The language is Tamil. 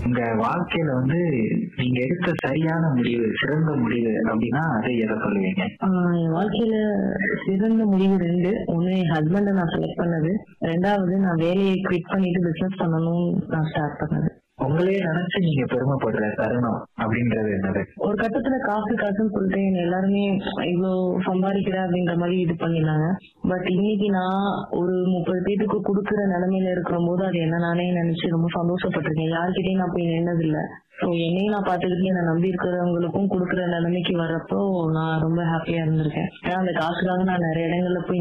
உங்க வாழ்க்கையில வந்து நீங்க எடுத்த சரியான முடிவு சிறந்த முடிவு அப்படின்னா அதை எதை சொல்லுவீங்க ஆஹ் என் வாழ்க்கையில சிறந்த முடிவு ரெண்டு ஒண்ணு என் ஹஸ்பண்ட நான் செலக்ட் பண்ணது ரெண்டாவது நான் வேலையை குவிட் பண்ணிட்டு பிசினஸ் பண்ணணும்னு நான் ஸ்டார்ட் பண்ணது உங்களே நினைச்சு நீங்க பெருமைப்படுற தருணம் அப்படின்றது என்னது ஒரு கட்டத்துல காசு காசுன்னு சொல்லிட்டு என்ன எல்லாருமே இவ்வளோ சம்பாதிக்கிற அப்படின்ற மாதிரி இது பண்ணிருந்தாங்க பட் இன்னைக்கு நான் ஒரு முப்பது பேத்துக்கு கொடுக்குற நிலைமையில இருக்கிற போது அது என்ன நானே நினைச்சு ரொம்ப சந்தோஷப்பட்டிருக்கேன் யார்கிட்டயும் நான் போய் நின்னது இல்ல ஸோ என்னையும் நான் பார்த்துக்கிட்டு என்னை நம்பி இருக்கிறவங்களுக்கும் கொடுக்குற நிலைமைக்கு வர்றப்போ நான் ரொம்ப ஹாப்பியா இருந்திருக்கேன் ஏன்னா அந்த காசுக்காக நான் நிறைய இடங்கள்ல போய்